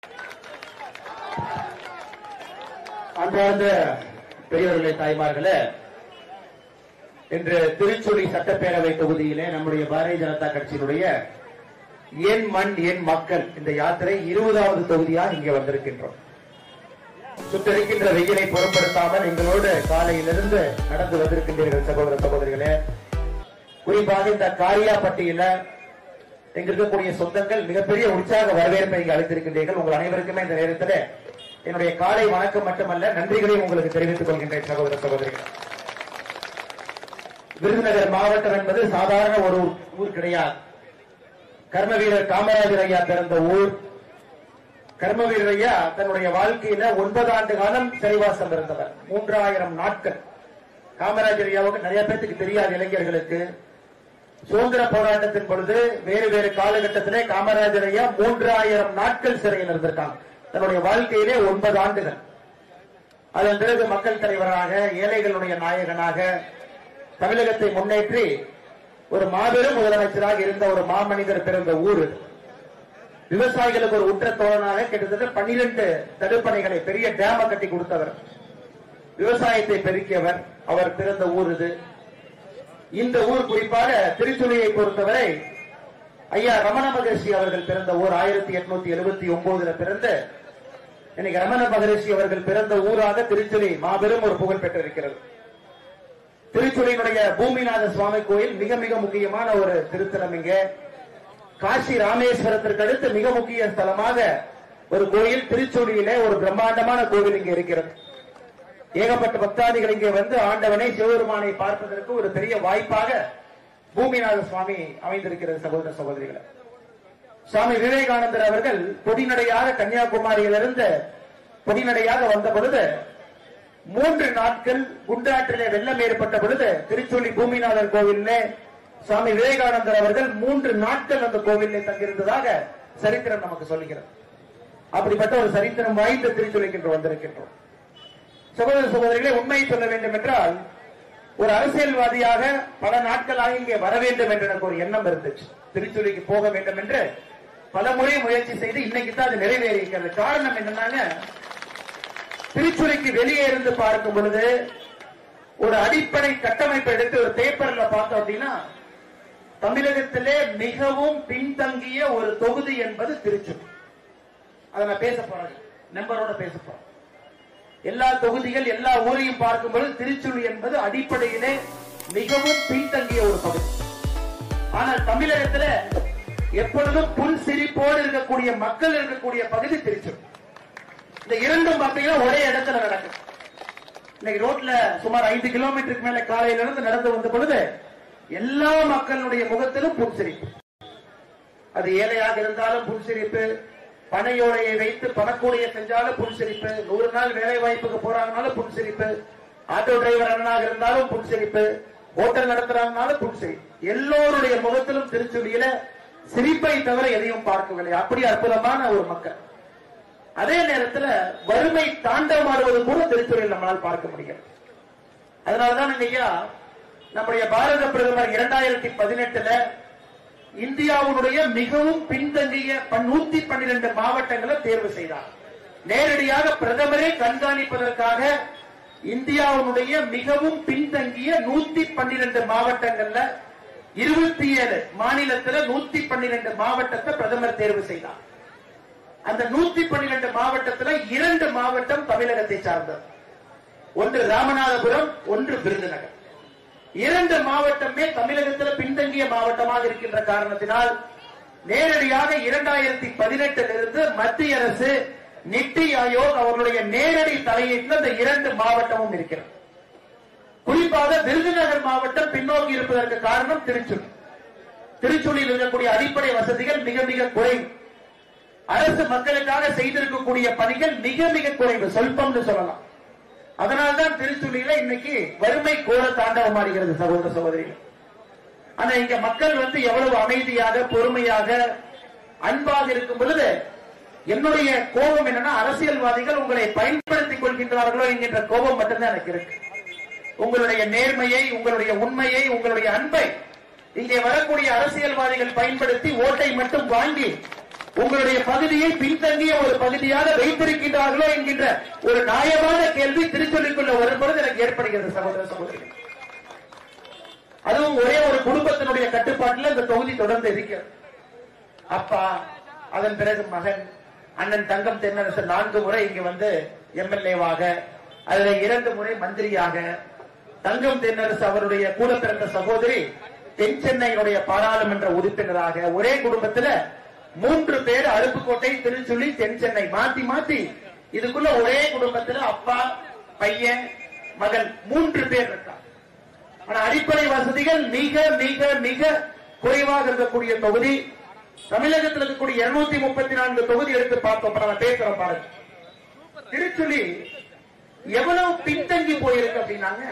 அன்பார்ந்த பெரியவர்களே தாய்மார்களே இன்று திருச்சுழி சட்டப்பேரவை தொகுதியிலே நம்முடைய பாரதிய ஜனதா கட்சியினுடைய என் மண் என் மக்கள் இந்த யாத்திரை இருபதாவது தொகுதியாக இங்கே வந்திருக்கின்றோம் சுற்றிருக்கின்ற வெயிலை பொருட்படுத்தாமல் எங்களோடு காலையிலிருந்து நடந்து வந்திருக்கின்றீர்கள் சகோதர சகோதரிகளே குறிப்பாக இந்த காரியாப்பட்டியில இங்க இருக்கக்கூடிய சொந்தங்கள் மிகப்பெரிய உற்சாக வரவேற்பை இங்கு அளித்திருக்கின்றீர்கள் உங்கள் அனைவருக்குமே இந்த நேரத்தில் என்னுடைய காலை வணக்கம் மட்டுமல்ல நன்றிகளையும் உங்களுக்கு தெரிவித்துக் கொள்கின்றேன் சகோதர சகோதரிகள் விருதுநகர் மாவட்டம் என்பது சாதாரண ஒரு ஊர் கிடையாது கர்ம வீரர் காமராஜர் ஐயா பிறந்த ஊர் கர்ம வீரர் ஐயா தன்னுடைய வாழ்க்கையில ஒன்பது ஆண்டு காலம் சிறைவாசம் இருந்தவர் மூன்றாயிரம் நாட்கள் காமராஜர் ஐயாவுக்கு நிறைய பேருக்கு தெரியாது இளைஞர்களுக்கு சுதந்திர போராட்டத்தின் பொழுது வேறு வேறு காலகட்டத்திலே காமராஜர் ஐயா மூன்றாயிரம் நாட்கள் சிறையில் இருந்திருக்காங்க தன்னுடைய வாழ்க்கையிலே ஒன்பது ஆண்டுகள் அதன் பிறகு மக்கள் தலைவராக ஏழைகளுடைய நாயகனாக தமிழகத்தை முன்னேற்றி ஒரு மாபெரும் முதலமைச்சராக இருந்த ஒரு மாமனிதர் பிறந்த ஊர் இது. விவசாயிகளுக்கு ஒரு உற்ற தோழனாக கிட்டத்தட்ட பன்னிரண்டு தடுப்பணைகளை பெரிய டேம கட்டி கொடுத்தவர் விவசாயத்தை பெருக்கியவர் அவர் பிறந்த ஊர் இது இந்த ஊர் குறிப்பாக திருச்சுழியை பொறுத்தவரை ஐயா ரமண மகரிஷி அவர்கள் பிறந்த ஊர் ஆயிரத்தி எட்நூத்தி எழுபத்தி ஒன்பதுல பிறந்த இன்னைக்கு ரமண மகரிஷி அவர்கள் பிறந்த ஊராக திருச்சுழி மாபெரும் ஒரு புகழ் பெற்றிருக்கிறது திருச்சுழியினுடைய பூமிநாத சுவாமி கோயில் மிக மிக முக்கியமான ஒரு திருத்தலம் இங்க காசி ராமேஸ்வரத்திற்கு அடுத்து மிக முக்கிய ஸ்தலமாக ஒரு கோயில் திருச்சுழியிலே ஒரு பிரம்மாண்டமான கோவில் இங்க இருக்கிறது ஏகப்பட்ட பக்தாதிகள் இங்கே வந்து ஆண்டவனை சிவபெருமானை பார்ப்பதற்கு ஒரு பெரிய வாய்ப்பாக பூமிநாத சுவாமி அமைந்திருக்கிறது சகோதர சகோதரிகளை சுவாமி விவேகானந்தர் அவர்கள் பொடிநடையாக கன்னியாகுமரியிலிருந்து பொடிநடையாக வந்த பொழுது மூன்று நாட்கள் குண்டாற்றிலே வெள்ளம் ஏற்பட்ட பொழுது திருச்சொல்லி பூமிநாதர் கோவிலிலே சுவாமி விவேகானந்தர் அவர்கள் மூன்று நாட்கள் அந்த கோவிலிலே தங்கியிருந்ததாக சரித்திரம் நமக்கு சொல்லுகிறது அப்படிப்பட்ட ஒரு சரித்திரம் வாய்ந்த திருச்சொல்லிக்கு இன்று வந்திருக்கின்றோம் சகோதர சகோதரிகளே உண்மையை சொல்ல வேண்டும் என்றால் ஒரு அரசியல்வாதியாக பல நாட்களாக இங்கே வர வேண்டும் என்று எனக்கு ஒரு எண்ணம் இருந்துச்சு திருச்சுழிக்கு போக வேண்டும் என்று பல முறை முயற்சி செய்து இன்னைக்கு தான் அது நிறைவேறி இருக்கிறது காரணம் என்னன்னாங்க திருச்சுழிக்கு வெளியே இருந்து பார்க்கும் பொழுது ஒரு அடிப்படை கட்டமைப்பை எடுத்து ஒரு பேப்பர்ல பார்த்தோம் அப்படின்னா தமிழகத்திலே மிகவும் பின்தங்கிய ஒரு தொகுதி என்பது திருச்சுழி அதை நான் பேச போறேன் நம்பரோட பேச போறேன் எல்லா தொகுதிகள் எல்லா ஊரையும் பார்க்கும்போது திருச்சுழி என்பது அடிப்படையிலே மிகவும் பின்தங்கிய ஒரு பகுதி ஆனால் தமிழகத்துல எப்பொழுதும் புல் சிரிப்போடு இருக்கக்கூடிய மக்கள் இருக்கக்கூடிய பகுதி திருச்சுழி இந்த இரண்டும் பார்த்தீங்கன்னா ஒரே இடத்துல நடக்கும் இன்னைக்கு ரோட்ல சுமார் ஐந்து கிலோமீட்டருக்கு மேல காலையில இருந்து நடந்து வந்த பொழுது எல்லா மக்களுடைய முகத்திலும் புன்சிரிப்பு அது ஏழையாக இருந்தாலும் புன்சிரிப்பு பனையோடையை வைத்து பணக்கூலியை செஞ்சாலும் புன்சிரிப்பு நூறு நாள் வேலை வாய்ப்புக்கு போறாங்கனாலும் புன்சிரிப்பு ஆட்டோ டிரைவர் அண்ணனாக இருந்தாலும் புன்சிரிப்பு ஹோட்டல் நடத்துறாங்கனாலும் புன்சிரிப்பு எல்லோருடைய முகத்திலும் திருச்சுடியில சிரிப்பை தவிர எதையும் பார்க்கவில்லை அப்படி அற்புதமான ஒரு மக்கள் அதே நேரத்துல வறுமை தாண்டவமாடுவது கூட திருச்சுறையில் நம்மளால் பார்க்க முடியும் அதனாலதான் இன்னைக்கு நம்முடைய பாரத பிரதமர் இரண்டாயிரத்தி பதினெட்டுல இந்தியாவுடைய மிகவும் பின்தங்கிய நூத்தி பன்னிரண்டு மாவட்டங்களை தேர்வு செய்தார் நேரடியாக பிரதமரே கண்காணிப்பதற்காக இந்தியாவுடைய மிகவும் பின்தங்கிய நூத்தி பன்னிரண்டு மாவட்டங்கள்ல இருபத்தி ஏழு மாநிலத்துல நூத்தி பன்னிரண்டு மாவட்டத்தை பிரதமர் தேர்வு செய்தார் அந்த நூத்தி பன்னிரண்டு மாவட்டத்துல இரண்டு மாவட்டம் தமிழகத்தை சார்ந்தது ஒன்று ராமநாதபுரம் ஒன்று விருதுநகர் இரண்டு மாவட்டமே தமிழகத்தில் பின்தங்கிய மாவட்டமாக இருக்கின்ற காரணத்தினால் நேரடியாக இரண்டாயிரத்தி பதினெட்டிலிருந்து மத்திய அரசு நித்தி ஆயோக் அவர்களுடைய நேரடி தலையீட்டில் இந்த இரண்டு மாவட்டமும் இருக்கிறது குறிப்பாக விருதுநகர் மாவட்டம் பின்னோக்கி இருப்பதற்கு காரணம் திருச்சூர் திருச்சூரில் இருக்கக்கூடிய அடிப்படை வசதிகள் மிக மிக குறைவு அரசு மக்களுக்காக செய்திருக்கக்கூடிய பணிகள் மிக மிக குறைவு சொல்பம்னு சொல்லலாம் அதனால்தான் திருச்சுழியில இன்னைக்கு வறுமை கோர தாண்டவமாடுகிறது சகோதர சகோதரிகள் ஆனா இங்க மக்கள் வந்து எவ்வளவு அமைதியாக பொறுமையாக அன்பாக இருக்கும் பொழுது என்னுடைய கோபம் என்னன்னா அரசியல்வாதிகள் உங்களை பயன்படுத்திக் கொள்கின்றார்களோ என்கின்ற கோபம் மட்டும்தான் எனக்கு இருக்கு உங்களுடைய நேர்மையை உங்களுடைய உண்மையை உங்களுடைய அன்பை இங்கே வரக்கூடிய அரசியல்வாதிகள் பயன்படுத்தி ஓட்டை மட்டும் வாங்கி உங்களுடைய பகுதியை பின்தங்கிய ஒரு பகுதியாக வைத்திருக்கின்றார்களோ என்கின்ற ஒரு நியாயமான கேள்வி திருச்சொல்லிக்குள்ள வரும்பொழுது எனக்கு ஏற்படுகிறது சகோதர சகோதரி அதுவும் ஒரே ஒரு குடும்பத்தினுடைய கட்டுப்பாட்டில் இந்த தொகுதி தொடர்ந்து இருக்கிறது அப்பா அதன் பிறகு மகன் அண்ணன் தங்கம் தென்னரசு நான்கு முறை இங்கு வந்து எம்எல்ஏவாக அதுல இரண்டு முறை மந்திரியாக தங்கம் தென்னரசு அவருடைய கூட பிறந்த சகோதரி தென் சென்னையினுடைய பாராளுமன்ற உறுப்பினராக ஒரே குடும்பத்துல மூன்று பேர் அருப்புக்கோட்டை திருச்சுழி தென் சென்னை மாத்தி மாத்தி இதுக்குள்ள ஒரே குடும்பத்துல அப்பா பையன் மகன் மூன்று பேர் இருக்காங்க ஆனா அடிப்படை வசதிகள் மிக மிக மிக குறைவாக இருக்கக்கூடிய தொகுதி தமிழகத்தில் இருக்கக்கூடிய இருநூத்தி முப்பத்தி நான்கு தொகுதி எடுத்து பார்த்தோம் இப்ப நம்ம பேசுறோம் பாருங்க திருச்சுழி எவ்வளவு பின்தங்கி போயிருக்கு அப்படின்னாங்க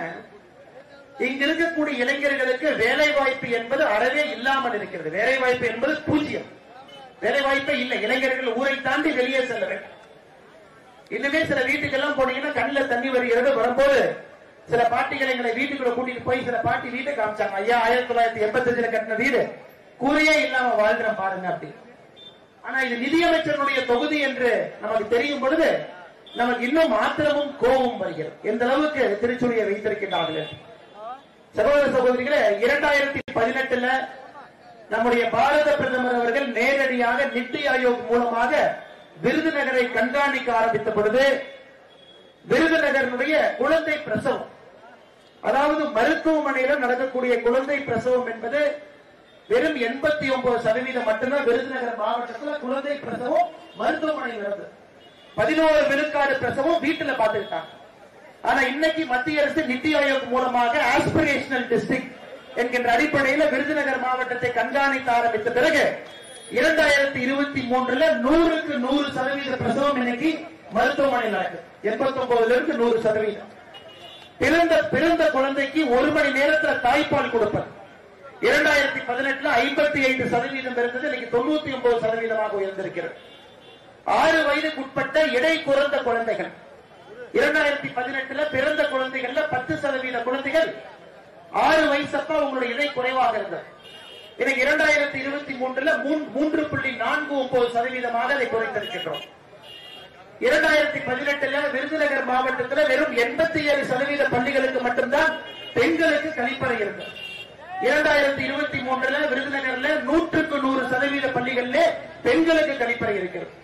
இங்க இருக்கக்கூடிய இளைஞர்களுக்கு வேலை வாய்ப்பு என்பது அறவே இல்லாமல் இருக்கிறது வேலை வாய்ப்பு என்பது பூஜ்ஜியம் வேலை வாய்ப்பே இல்லை இளைஞர்கள் ஊரை தாண்டி வெளியே செல்ல வேண்டும் இன்னுமே சில வீட்டுக்கெல்லாம் போனீங்கன்னா கண்ணில் தண்ணி வருகிறது வரும்போது சில பாட்டிகளை எங்களை வீட்டுக்குள்ள கூட்டிட்டு போய் சில பாட்டி வீட்டை காமிச்சாங்க ஐயா ஆயிரத்தி தொள்ளாயிரத்தி எண்பத்தி அஞ்சுல கட்டின வீடு கூரையே இல்லாம வாழ்கிறோம் பாருங்க அப்படி ஆனா இது நிதியமைச்சருடைய தொகுதி என்று நமக்கு தெரியும் பொழுது நமக்கு இன்னும் ஆத்திரமும் கோபம் வருகிறது எந்த அளவுக்கு திருச்சுழியை வைத்திருக்கின்றார்கள் சகோதர சகோதரிகளே இரண்டாயிரத்தி பதினெட்டுல நம்முடைய பாரத பிரதமர் அவர்கள் நேரடியாக நித்தி ஆயோக் மூலமாக விருதுநகரை கண்காணிக்க ஆரம்பித்த பொழுது விருதுநகரனுடைய குழந்தை பிரசவம் அதாவது மருத்துவமனையில நடக்கக்கூடிய குழந்தை பிரசவம் என்பது வெறும் எண்பத்தி ஒன்பது சதவீதம் மட்டும்தான் விருதுநகர் மாவட்டத்தில் குழந்தை பிரசவம் மருத்துவமனை நடந்தது பதினோரு விழுக்காடு பிரசவம் வீட்டுல பார்த்துக்கிட்டாங்க ஆனா இன்னைக்கு மத்திய அரசு நித்தி ஆயோக் மூலமாக ஆஸ்பிரேஷனல் டிஸ்ட்ரிக்ட் என்கின்ற அடிப்படையில் விருதுநகர் மாவட்டத்தை கண்காணிக்க ஆரம்பித்த பிறகு இரண்டாயிரத்தி இருபத்தி மூன்றுல நூறுக்கு நூறு சதவீத பிரசவம் இன்னைக்கு மருத்துவமனையில் நடக்குது எண்பத்தி ஒன்பதுல இருந்து நூறு சதவீதம் பிறந்த பிறந்த குழந்தைக்கு ஒரு மணி நேரத்துல தாய்ப்பால் கொடுப்பது இரண்டாயிரத்தி பதினெட்டுல ஐம்பத்தி ஐந்து சதவீதம் இருந்தது இன்னைக்கு தொண்ணூத்தி ஒன்பது சதவீதமாக உயர்ந்திருக்கிறது ஆறு வயதுக்குட்பட்ட இடை குறைந்த குழந்தைகள் இரண்டாயிரத்தி பதினெட்டுல பிறந்த குழந்தைகள்ல பத்து சதவீத குழந்தைகள் ஆறு வயசப்ப உங்களுடைய இடை குறைவாக இருந்தது இன்னைக்கு இரண்டாயிரத்தி இருபத்தி மூன்றுல மூன்- மூன்று புள்ளி நான்கு ஒன்பது சதவீதமாக அதை குறைத்திருக்கின்றோம் இரண்டாயிரத்தி பதினெட்டுல விருதுநகர் மாவட்டத்தில் வெறும் எண்பத்தி ஏழு சதவீத பள்ளிகளுக்கு மட்டும்தான் பெண்களுக்கு கழிப்பறை இருந்தது இரண்டாயிரத்தி இருபத்தி மூன்றுல விருதுநகர்ல நூற்றுக்கு நூறு சதவீத பள்ளிகள்ல பெண்களுக்கு கழிப்பறை இருக்கிறது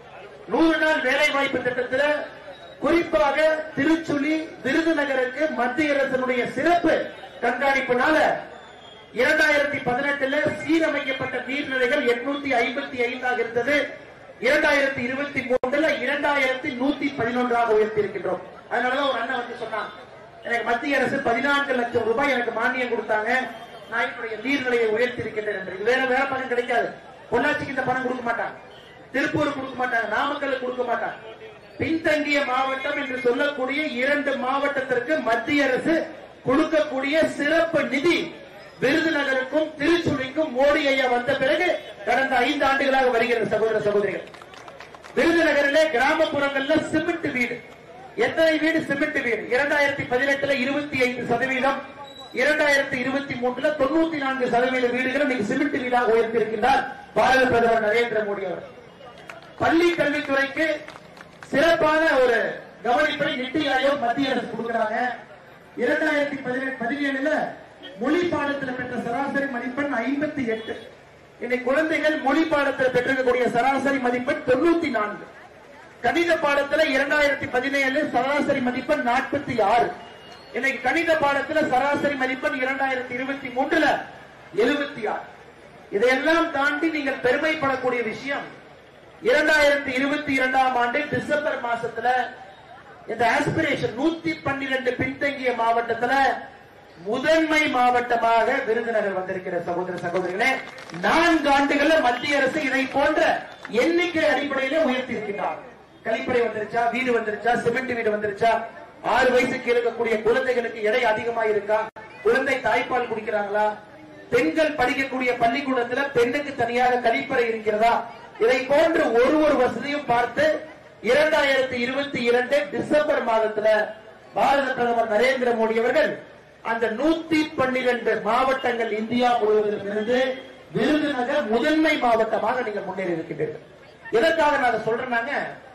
நூறு நாள் வேலை வாய்ப்பு திட்டத்தில் குறிப்பாக திருச்சுழி விருதுநகருக்கு மத்திய அரசினுடைய சிறப்பு கண்காணிப்பினால இரண்டாயிரத்தி பதினெட்டுல சீரமைக்கப்பட்ட நீர்நிலைகள் எட்நூத்தி ஐம்பத்தி ஐந்தாக இருந்தது இரண்டாயிரத்தி இருபத்தி மூன்றுல இரண்டாயிரத்தி நூத்தி பதினொன்றாக உயர்த்தி இருக்கின்றோம் அதனாலதான் ஒரு அண்ணன் வந்து சொன்னான் எனக்கு மத்திய அரசு பதினான்கு லட்சம் ரூபாய் எனக்கு மானியம் கொடுத்தாங்க நான் என்னுடைய நீர்நிலையை உயர்த்தி இருக்கின்றேன் என்று இது வேற வேற பணம் கிடைக்காது பொள்ளாச்சிக்கு இந்த பணம் கொடுக்க மாட்டாங்க திருப்பூர் கொடுக்க மாட்டாங்க நாமக்கல் கொடுக்க மாட்டாங்க பின்தங்கிய மாவட்டம் என்று சொல்லக்கூடிய இரண்டு மாவட்டத்திற்கு மத்திய அரசு கொடுக்கக்கூடிய சிறப்பு நிதி விருதுநகருக்கும் திருச்சுழிக்கும் மோடி ஐயா வந்த பிறகு கடந்த ஐந்து ஆண்டுகளாக வருகிறது சகோதர சகோதரிகள் விருதுநகரிலே கிராமப்புறங்கள்ல சிமெண்ட் வீடு எத்தனை வீடு சிமெண்ட் வீடு இரண்டாயிரத்தி பதினெட்டுல இருபத்தி ஐந்து சதவீதம் இரண்டாயிரத்தி இருபத்தி மூன்றுல தொண்ணூத்தி நான்கு சதவீத வீடுகள் இன்னைக்கு சிமெண்ட் வீடாக உயர்த்தியிருக்கின்றார் பாரத பிரதமர் நரேந்திர மோடி அவர் பள்ளி கல்வித்துறைக்கு சிறப்பான ஒரு கவனிப்பை நித்தி ஆயோக் மத்திய அரசு கொடுக்கிறாங்க இரண்டாயிரத்தி பதினெட்டு பதினேழுல மொழி பாடத்தில் பெற்ற சராசரி மதிப்பெண் ஐம்பத்தி எட்டு இன்னைக்கு குழந்தைகள் மொழி பாடத்தில் பெற்றிருக்கக்கூடிய சராசரி மதிப்பெண் தொண்ணூத்தி நான்கு கணித பாடத்துல இரண்டாயிரத்தி பதினேழு சராசரி மதிப்பெண் நாற்பத்தி ஆறு இன்னைக்கு கணித பாடத்துல சராசரி மதிப்பெண் இரண்டாயிரத்தி இருபத்தி மூன்றுல எழுபத்தி ஆறு இதையெல்லாம் தாண்டி நீங்கள் பெருமைப்படக்கூடிய விஷயம் இரண்டாயிரத்தி இருபத்தி இரண்டாம் ஆண்டு டிசம்பர் மாசத்துல இந்த ஆஸ்பிரேஷன் நூத்தி பன்னிரண்டு பின்தங்கிய மாவட்டத்துல முதன்மை மாவட்டமாக விருதுநகர் வந்திருக்கிற சகோதர சகோதரிகளே நான்கு ஆண்டுகள்ல மத்திய அரசு இதை போன்ற எண்ணிக்கை அடிப்படையிலே உயர்த்தி இருக்கின்றார் கழிப்பறை வந்துருச்சா வீடு வந்துருச்சா சிமெண்ட் வீடு வந்துருச்சா ஆறு வயசுக்கு இருக்கக்கூடிய குழந்தைகளுக்கு எடை அதிகமா இருக்கா குழந்தை தாய்ப்பால் குடிக்கிறாங்களா பெண்கள் படிக்கக்கூடிய பள்ளிக்கூடத்துல பெண்ணுக்கு தனியாக கழிப்பறை இருக்கிறதா இதை போன்று ஒரு ஒரு வசதியும் பார்த்து இரண்டாயிரத்தி இருபத்தி இரண்டு டிசம்பர் மாதத்துல பாரத பிரதமர் நரேந்திர மோடி அவர்கள் அந்த நூத்தி பன்னிரண்டு மாவட்டங்கள் இந்தியா முழுவதிலும் இருந்து விருதுநகர் முதன்மை மாவட்டமாக நீங்கள் முன்னேறி இருக்கின்றீர்கள் எதற்காக நான் அதை சொல்றேன்னாங்க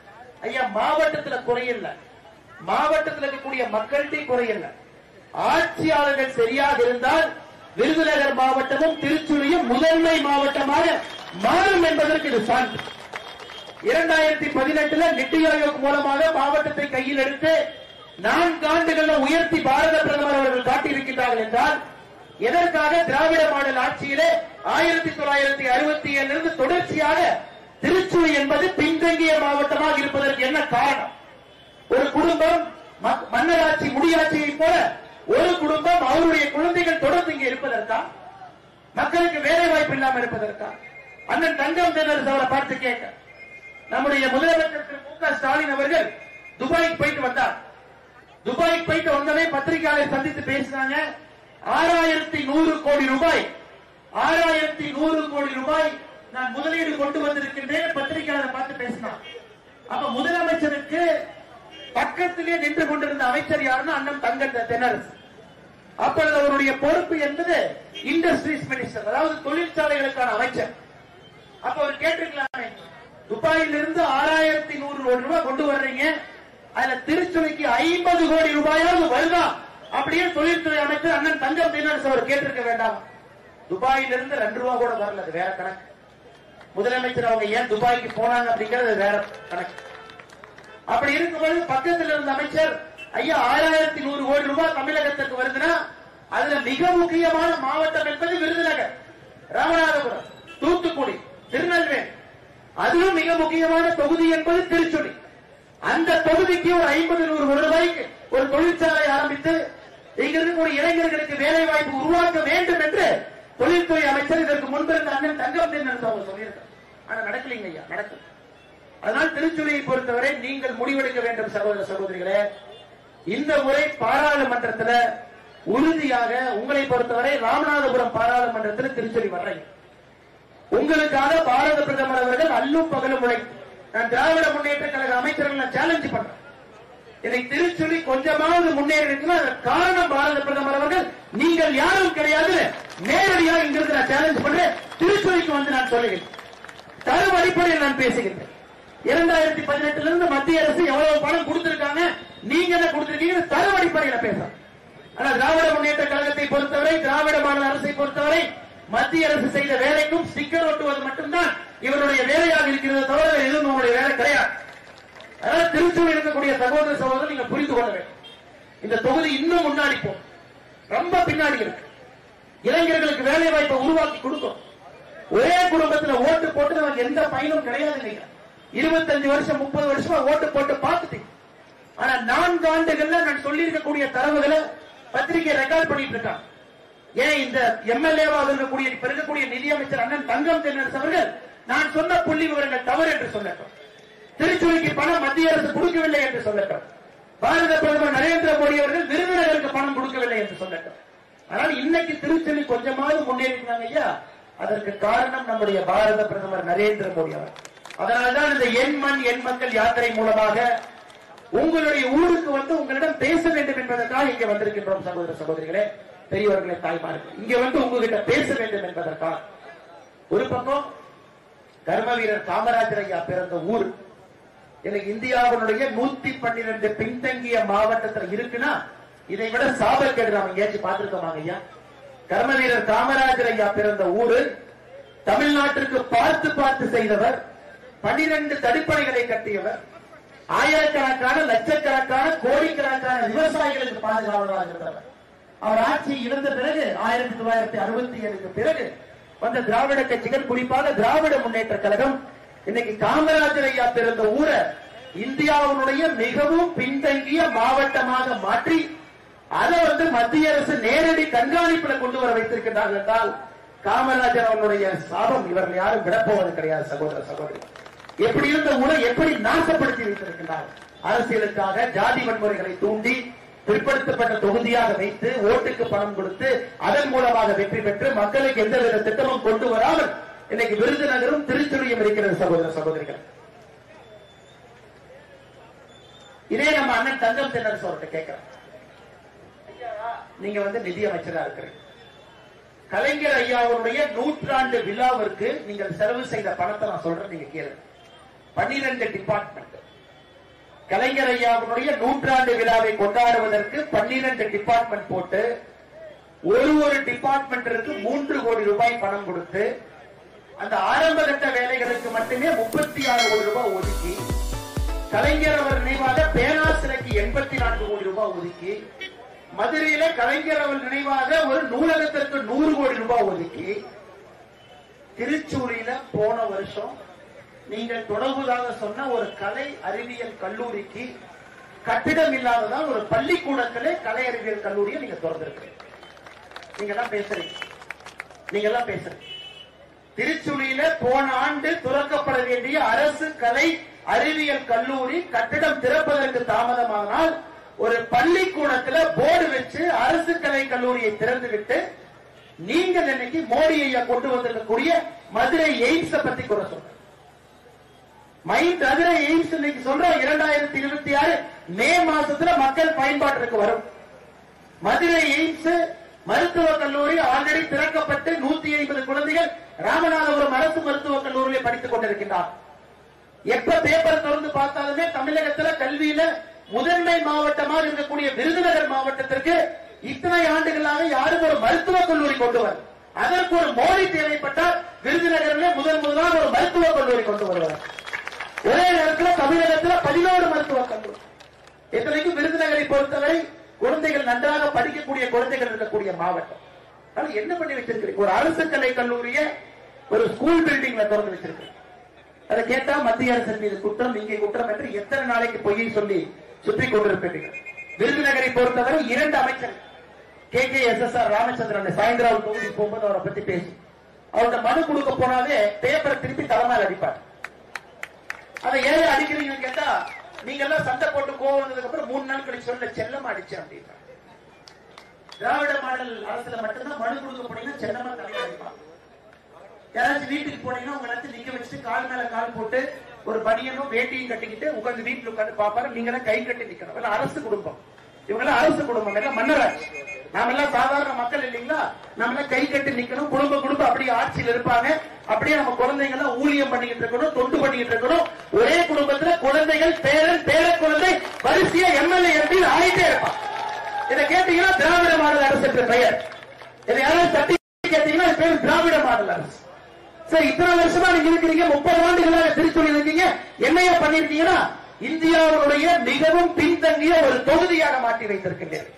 ஐயா மாவட்டத்துல குறையில்ல மாவட்டத்தில் இருக்கக்கூடிய மக்கள்கிட்ட குறையில்ல ஆட்சியாளர்கள் சரியாக இருந்தால் விருதுநகர் மாவட்டமும் திருச்சுழியும் முதன்மை மாவட்டமாக மாறும் என்பதற்கு இது சான்று இரண்டாயிரத்தி பதினெட்டுல நித்தி ஆயோக் மூலமாக மாவட்டத்தை கையில் எடுத்து நான்கு ஆண்டுகள் உயர்த்தி பாரத பிரதமர் அவர்கள் காட்டியிருக்கிறார்கள் என்றால் எதற்காக திராவிட மாடல் ஆட்சியிலே ஆயிரத்தி தொள்ளாயிரத்தி அறுபத்தி ஏழிலிருந்து தொடர்ச்சியாக திருச்சூர் என்பது பின்தங்கிய மாவட்டமாக இருப்பதற்கு என்ன காரணம் ஒரு குடும்பம் ம- மன்னராட்சி முடியாட்சியை போல ஒரு குடும்பம் அவருடைய குழந்தைகள் தொடர்ந்து இங்கே இருப்பதற்கா மக்களுக்கு வேலை வாய்ப்பு இல்லாம இருப்பதற்கா அண்ணன் தங்கம் தென்னரசு அவரை பார்த்து கேட்க நம்முடைய முதலமைச்சர் திரு மு க ஸ்டாலின் அவர்கள் துபாய்க்கு போயிட்டு வந்தார் துபாய்க்கு போயிட்டு வந்தவே பத்திரிகையாளர் சந்தித்து பேசினாங்க ஆறாயிரத்தி நூறு கோடி ரூபாய் ஆறாயிரத்தி நூறு கோடி ரூபாய் நான் முதலீடு கொண்டு வந்திருக்கின்றேன் பத்திரிகையாளர் பார்த்து பேசினார் அப்ப முதலமைச்சருக்கு பக்கத்திலே நின்று கொண்டிருந்த அமைச்சர் யாருன்னா அண்ணன் தங்க தென்னரசு அப்பொழுது அவருடைய பொறுப்பு என்பது இண்டஸ்ட்ரீஸ் மினிஸ்டர் அதாவது தொழிற்சாலைகளுக்கான அமைச்சர் அப்ப அவர் கேட்டிருக்கலாமே துபாயில் இருந்து ஆறாயிரத்தி நூறு கோடி ரூபாய் கொண்டு வர்றீங்க அதுல திருச்சுவைக்கு ஐம்பது கோடி ரூபாயாவது வருதா அப்படியே தொழில்துறை அமைச்சர் அண்ணன் தங்கம் தென்னரசு அவர் கேட்டிருக்க வேண்டாம் துபாயில இருந்து ரெண்டு ரூபா கூட வரல அது வேற கணக்கு முதலமைச்சர் அவங்க ஏன் துபாய்க்கு போனாங்க அப்படிங்கிறது வேற கணக்கு அப்படி இருக்கும்போது பக்கத்தில் இருந்த அமைச்சர் ஐயா ஆறாயிரத்தி நூறு கோடி ரூபாய் தமிழகத்துக்கு வருதுன்னா அதுல மிக முக்கியமான மாவட்டம் என்பது விருதுநகர் ராமநாதபுரம் தூத்துக்குடி திருநெல்வேலி அதிலும் மிக முக்கியமான தொகுதி என்பது திருச்சுழி அந்த தொகுதிக்கு ஒரு ஐம்பது நூறு கோடி ரூபாய்க்கு ஒரு தொழிற்சாலை ஆரம்பித்து இங்க இருக்கக்கூடிய இளைஞர்களுக்கு வேலை வாய்ப்பு உருவாக்க வேண்டும் என்று தொழில்துறை அமைச்சர் இதற்கு முன்பு இருந்த அண்ணன் தங்கம் தென்னரசு அவங்க சொல்லியிருக்காங்க ஆனா நடக்கலைங்க ஐயா நடக்கும் அதனால் திருச்சுழியை பொறுத்தவரை நீங்கள் முடிவெடுக்க வேண்டும் சகோதர சகோதரிகளே இந்த முறை பாராளுமன்றத்தில் உறுதியாக உங்களை பொறுத்தவரை ராமநாதபுரம் பாராளுமன்றத்தில் திருச்சுழி வர்றீங்க உங்களுக்காக பாரத பிரதமர் அவர்கள் அல்லும் பகலும் உழை நான் திராவிட முன்னேற்ற கழக அமைச்சர்கள் நான் சேலஞ்ச் பண்றேன் இதை திருச்சுழி கொஞ்சமாவது முன்னேறி இருக்குன்னா அதற்கு காரணம் பாரத பிரதமர் அவர்கள் நீங்கள் யாரும் கிடையாது நேரடியாக இங்கிருந்து நான் சேலஞ்ச் பண்றேன் திருச்சுழிக்கு வந்து நான் சொல்லுகிறேன் தரும் அடிப்படையில் நான் பேசுகிறேன் இரண்டாயிரத்தி பதினெட்டுல இருந்து மத்திய அரசு எவ்வளவு பணம் கொடுத்திருக்காங்க நீங்க என்ன கொடுத்திருக்கீங்க தரும் அடிப்படையில பேசுறேன் ஆனா திராவிட முன்னேற்ற கழகத்தை பொறுத்தவரை திராவிட மாநில அரசை பொறுத்தவரை மத்திய அரசு செய்த வேலைக்கும் ஸ்டிக்கர் ஒட்டுவது மட்டும்தான் இவருடைய வேலையாக இருக்கிறது தவிர வேறு எதுவும் உங்களுடைய வேலை கிடையாது அதனால திருச்சூர் இருக்கக்கூடிய சகோதர சகோதரர் நீங்க புரிந்து கொள்ள வேண்டும் இந்த தொகுதி இன்னும் முன்னாடி போகும் ரொம்ப பின்னாடி இருக்கு இளைஞர்களுக்கு வேலை வாய்ப்பை உருவாக்கி கொடுக்கும் ஒரே குடும்பத்துல ஓட்டு போட்டு நமக்கு எந்த பயனும் கிடையாது நீங்க இருபத்தஞ்சு வருஷம் முப்பது வருஷமா ஓட்டு போட்டு பார்த்துட்டீங்க ஆனா நான்கு ஆண்டுகள்ல நான் சொல்லி இருக்கக்கூடிய தரவுகளை பத்திரிகை ரெக்கார்ட் பண்ணிட்டு இருக்காங்க ஏன் இந்த எம்எல்ஏவாக இருக்கக்கூடிய இப்ப இருக்கக்கூடிய நிதியமைச்சர் அண்ணன் தங்கம் தென்னரசு அவர்கள் நான் சொன்ன புள்ளி விவரங்கள் தவறு என்று சொல்லட்டும் திருச்சுழிக்கு பணம் மத்திய அரசு கொடுக்கவில்லை என்று சொல்லட்டும் பாரத பிரதமர் நரேந்திர மோடி அவர்கள் விருதுநகருக்கு பணம் கொடுக்கவில்லை என்று சொல்லட்டும் ஆனால் இன்னைக்கு திருச்சுழி கொஞ்சமாவது முன்னேறினாங்க ஐயா அதற்கு காரணம் நம்முடைய பாரத பிரதமர் நரேந்திர மோடி அவர் அதனால்தான் இந்த எண் மண் எண் மக்கள் யாத்திரை மூலமாக உங்களுடைய ஊருக்கு வந்து உங்களிடம் பேச வேண்டும் என்பதற்காக இங்க வந்திருக்கின்றோம் சகோதர சகோதரிகளே பெரியவர்களே தாய்மார்கள் இங்க வந்து உங்ககிட்ட பேச வேண்டும் என்பதற்காக ஒரு பக்கம் கர்ம வீரர் காமராஜர் ஐயா பிறந்த ஊர் இன்னைக்கு இந்தியாவினுடைய நூத்தி பன்னிரண்டு பின்தங்கிய மாவட்டத்துல இருக்குன்னா இதை விட சாபக்கேடு நாம எங்கேயாச்சும் பார்த்திருக்கோமாங்க ஐயா கர்ம வீரர் காமராஜர் ஐயா பிறந்த ஊரு தமிழ்நாட்டிற்கு பார்த்து பார்த்து செய்தவர் பனிரெண்டு தடுப்பணைகளை கட்டியவர் ஆயிரக்கணக்கான லட்சக்கணக்கான கோடிக்கணக்கான விவசாயிகளுக்கு பாதுகாவலராக இருந்தவர் அவர் ஆட்சி இழந்த பிறகு ஆயிரத்தி தொள்ளாயிரத்தி அறுபத்தி ஏழுக்கு பிறகு வந்த திராவிட கட்சிகள் குறிப்பாக திராவிட முன்னேற்ற கழகம் இன்னைக்கு காமராஜர் ஐயா பிறந்த ஊரை இந்தியாவினுடைய மிகவும் பின்தங்கிய மாவட்டமாக மாற்றி அதை வந்து மத்திய அரசு நேரடி கண்காணிப்புல கொண்டு வர வைத்திருக்கிறார்கள் என்றால் காமராஜர் அவர்களுடைய சாபம் இவர்கள் யாரும் விடப்போவது கிடையாது சகோதர சகோதரி எப்படி இருந்த ஊரை எப்படி நாசப்படுத்தி வைத்திருக்கிறார் அரசியலுக்காக ஜாதி வன்முறைகளை தூண்டி பிற்படுத்தப்பட்ட தொகுதியாக வைத்து ஓட்டுக்கு பணம் கொடுத்து அதன் மூலமாக வெற்றி பெற்று மக்களுக்கு எந்தவித திட்டமும் கொண்டு வராமல் இன்னைக்கு விருதுநகரும் திருச்சுழியும் இருக்கிறது சகோதர சகோதரிகள் இதே நம்ம அண்ணன் தங்கம் தென்னரசு அவர்கிட்ட கேட்கிறோம் ஐயா, நீங்க வந்து நிதி அமைச்சரா இருக்கிறீங்க கலைஞர் ஐயாவுடைய நூற்றாண்டு விழாவிற்கு நீங்கள் செலவு செய்த பணத்தை நான் சொல்றேன் நீங்க கேளுங்க பன்னிரண்டு டிபார்ட்மெண்ட் கலைஞர் ஐயாவுடைய நூற்றாண்டு விழாவை கொண்டாடுவதற்கு பன்னிரண்டு டிபார்ட்மெண்ட் போட்டு ஒரு ஒரு டிபார்ட்மெண்ட்டிற்கு மூன்று கோடி ரூபாய் பணம் கொடுத்து அந்த ஆரம்ப கட்ட வேலைகளுக்கு மட்டுமே முப்பத்தி ஆறு கோடி ரூபாய் ஒதுக்கி கலைஞர் அவர் நினைவாக பேராசிரியருக்கு எண்பத்தி நான்கு கோடி ரூபாய் ஒதுக்கி மதுரையில கலைஞர் அவர் நினைவாக ஒரு நூலகத்திற்கு நூறு கோடி ரூபாய் ஒதுக்கி திருச்சூரில போன வருஷம் நீங்கள் தொடர்புதாக சொன்ன ஒரு கலை அறிவியல் கல்லூரிக்கு கட்டிடம் இல்லாததால் ஒரு பள்ளிக்கூடத்திலே கலை அறிவியல் கல்லூரியை நீங்க திறந்திருக்கிறீங்க நீங்க எல்லாம் பேசுறீங்க நீங்க எல்லாம் பேசுறீங்க திருச்சுழியில போன ஆண்டு துறக்கப்பட வேண்டிய அரசு கலை அறிவியல் கல்லூரி கட்டிடம் திறப்பதற்கு தாமதமானால் ஒரு பள்ளிக்கூடத்துல போர்டு வச்சு அரசு கலை கல்லூரியை திறந்துவிட்டு நீங்கள் இன்னைக்கு மோடி ஐயா கொண்டு வந்திருக்கக்கூடிய மதுரை எய்ம்ஸ பத்தி கூட சொல்றேன் மைண்ட் மதுரை எய்ம்ஸ் இன்னைக்கு சொல்றோம் இரண்டாயிரத்தி இருபத்தி ஆறு மே மாசத்துல மக்கள் பயன்பாட்டிற்கு வரும் மதுரை எய்ம்ஸ் மருத்துவக் கல்லூரி ஆல்ரெடி திறக்கப்பட்டு நூத்தி ஐம்பது குழந்தைகள் ராமநாதபுரம் அரசு மருத்துவக் கல்லூரியில் படித்துக் கொண்டிருக்கின்றார் எப்ப பேப்பர் திறந்து பார்த்தாலுமே தமிழகத்துல கல்வியில முதன்மை மாவட்டமாக இருக்கக்கூடிய விருதுநகர் மாவட்டத்திற்கு இத்தனை ஆண்டுகளாக யாரும் ஒரு மருத்துவக் கல்லூரி கொண்டு வர அதற்கு ஒரு மோடி தேவைப்பட்டால் விருதுநகரிலே முதல் முதலாக ஒரு மருத்துவக் கல்லூரி கொண்டு வருவார் ஒரே நேரத்தில் தமிழகத்துல பதினோரு மருத்துவக் கல்லூரி இத்தனைக்கும் விருதுநகரை பொறுத்தவரை குழந்தைகள் நன்றாக படிக்கக்கூடிய குழந்தைகள் இருக்கக்கூடிய மாவட்டம் ஆனா என்ன பண்ணி வச்சிருக்கிறீங்க ஒரு அரசு கலை கல்லூரிய ஒரு ஸ்கூல் பில்டிங்ல திறந்து வச்சிருக்கிறீங்க அதை கேட்டா மத்திய அரசின் மீது குற்றம் இங்கே குற்றம் என்று எத்தனை நாளைக்கு பொய்யை சொல்லி சுற்றி கொண்டிருப்பீர்கள் விருதுநகரை பொறுத்தவரை இரண்டு அமைச்சர் K K S S R Ramachandran சாயந்தரம் தொகுதி போகும்போது அவரை பத்தி பேசி அவர்கிட்ட மனு கொடுக்க போனாலே பேப்பரை திருப்பி தலைமையில் அடிப்பார் அதை ஏன் அடிக்கிறீங்கன்னு கேட்டா நீங்க எல்லாம் சண்டை போட்டு கோவம் வந்ததுக்கு அப்புறம் மூணு நாள் கழிச்சு சொல்ல செல்லம் அடிச்சேன் அப்படின்னா திராவிட மாடல் அரசுல மட்டும்தான் மனு கொடுக்க போனீங்கன்னா செல்லமா தலையில அடிப்பான் யாராச்சும் வீட்டுக்கு போனீங்கன்னா உங்க எல்லாத்தையும் நிக்க வச்சுட்டு கால் மேல கால் போட்டு ஒரு பனியனும் வேட்டியும் கட்டிக்கிட்டு உட்கார்ந்து வீட்டுல உட்கார்ந்து பாப்பாரு நீங்க எல்லாம் கை கட்டி நிக்கணும் எல்லாம் அரசு குடும்பம் இவங்க எல்லாம் அரசு குடும்பம் எல்லாம் மன்னராட்சி நாம எல்லாம் சாதாரண மக்கள் இல்லைங்களா நாம எல்லாம் கை கட்டி நிக்கணும் குடும்ப குடும்பம் அப்படியே ஆட்சியில் இருப்பாங்க அப்படியே நம்ம குழந்தைங்க எல்லாம் ஊழியம் பண்ணிக்கிட்டு இருக்கணும் தொண்டு பண்ணிக்கிட்டு இருக்கணும் ஒரே குடும்பத்துல குழந்தைகள் பேரன் பேர குழந்தை வரிசையா எம்எல்ஏ எம்பி ஆயிட்டே இருப்பான் இதை கேட்டீங்கன்னா திராவிட மாடல் அரசு என்று பெயர் இதை யாராவது தட்டி கேட்டீங்கன்னா இது பேர் திராவிட மாடல் அரசு சரி இத்தனை வருஷமா நீங்க இருக்கிறீங்க முப்பது ஆண்டுகளாக திருச்சொல்லி இருக்கீங்க என்னையா பண்ணிருக்கீங்கன்னா இந்தியாவுடைய மிகவும் பின்தங்கிய ஒரு தொகுதியாக மாற்றி வைத்திருக்கின்றீர்கள்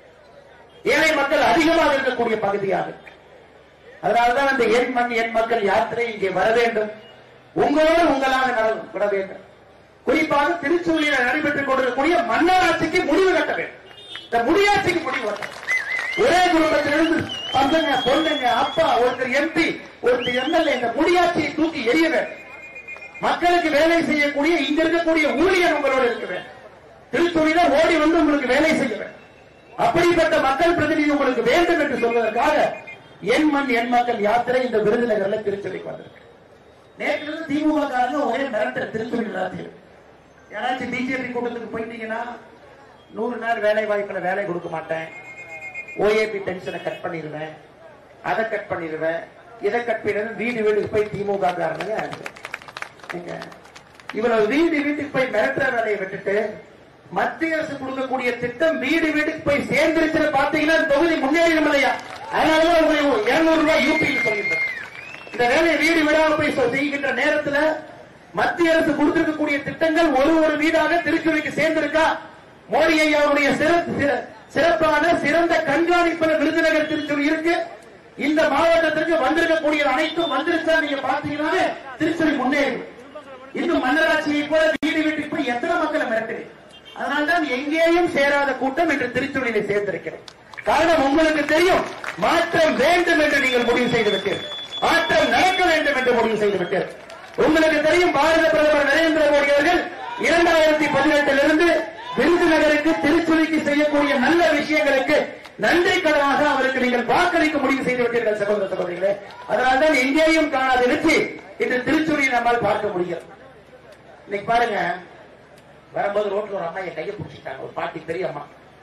ஏழை மக்கள் அதிகமாக இருக்கக்கூடிய பகுதியாக இருக்கு. அதனால்தான் அந்த எண் மண் எண் மக்கள் யாத்திரை இங்கே வர வேண்டும் உங்களோடு உங்களாக நட- விட வேண்டும் குறிப்பாக திருச்சூரியில் நடைபெற்றுக் கொண்டிருக்கக்கூடிய மன்னராட்சிக்கு முடிவு கட்ட வேண்டும் இந்த முடியாட்சிக்கு முடிவு கட்ட வேண்டும். ஒரே குடும்பத்திலிருந்து பசங்க பொண்ணுங்க அப்பா ஒருத்தர் எம்பி ஒருத்தர் எம்எல்ஏ இந்த முடியாட்சியை தூக்கி எறிய வேண்டும் மக்களுக்கு வேலை செய்யக்கூடிய இங்க இருக்கக்கூடிய ஊழியர் உங்களோடு இருக்க வேண்டும் திருச்சூரில ஓடி வந்து உங்களுக்கு வேலை செய்ய வேண்டும் அப்படிப்பட்ட மக்கள் பிரதிநிதி உங்களுக்கு வேண்டும் என்று சொல்வதற்காக என் மண் என் மக்கள் யாத்திரை இந்த விருதுநகர்ல திருச்சூரிக்கு வந்திருக்கு நேற்று இருந்து திமுக காரங்க ஒரே மிரட்டல் திருச்சூரி ராத்திரி யாராச்சும் பிஜேபி கூட்டத்துக்கு போயிட்டீங்கன்னா நூறு நாள் வேலை வாய்ப்புல வேலை கொடுக்க மாட்டேன் ஓஏபி பென்ஷனை கட் பண்ணிடுவேன் அதை கட் பண்ணிடுவேன் இதை கட் பண்ணிடுவேன் வீடு வீட்டுக்கு போய் திமுக காரனுங்க நீங்க இவ்வளவு வீடு வீட்டுக்கு போய் மிரட்டுற வேலையை விட்டுட்டு மத்திய அரசு கொடுக்கக்கூடிய திட்டம் வீடு வீட்டுக்கு போய் சேர்ந்துருச்சுன்னு பாத்தீங்கன்னா இந்த தொகுதி முன்னேறிடும் இல்லையா அதனாலதான் உங்களுக்கு இருநூறு ரூபாய் யூபின்னு சொல்லியிருந்தேன் இந்த வேலையை வீடு வீடாக போய் சொ- செய்கின்ற நேரத்துல மத்திய அரசு கொடுத்திருக்கக்கூடிய திட்டங்கள் ஒரு ஒரு வீடாக திருச்சுவைக்கு சேர்ந்திருக்கா மோடி ஐயாவுடைய சிறப்பு சிற- சிறப்பான சிறந்த கண்காணிப்பில் விருதுநகர் திருச்சுவை இருக்கு இந்த மாவட்டத்திற்கு வந்திருக்கக்கூடிய அனைத்தும் வந்துருச்சா நீங்க பாத்தீங்கன்னாவே திருச்சுவை முன்னேறி இன்னும் மன்னராட்சியை போல வீடு வீட்டுக்கு போய் எத்தனை மக்களை மிரட்டுது அதனால்தான் எங்கேயும் சேராத கூட்டம் இன்று திருச்சுவையிலே சேர்ந்திருக்கிறது காரணம் உங்களுக்கு தெரியும் மாற்றம் வேண்டும் என்று நீங்கள் முடிவு செய்து விட்டீர்கள் மாற்றம் நடக்க வேண்டும் என்று முடிவு செய்து விட்டீர்கள் உங்களுக்கு தெரியும் பாரத பிரதமர் நரேந்திர மோடி அவர்கள் இரண்டாயிரத்தி பதினெட்டிலிருந்து விருதுநகருக்கு திருச்சுவைக்கு செய்யக்கூடிய நல்ல விஷயங்களுக்கு நன்றி கடனாக அவருக்கு நீங்கள் வாக்களிக்க முடிவு செய்து விட்டீர்கள் சகோதர சகோதரிகளே அதனால்தான் எங்கேயும் காணாத எழுச்சி இன்று திருச்சுவையை நம்மால் பார்க்க முடியும் இன்னைக்கு பாருங்க வரும்போது ரோட்ல ஒரு அம்மா என் கையை பிடிச்சிட்டாங்க ஒரு பாட்டி பெரிய அம்மா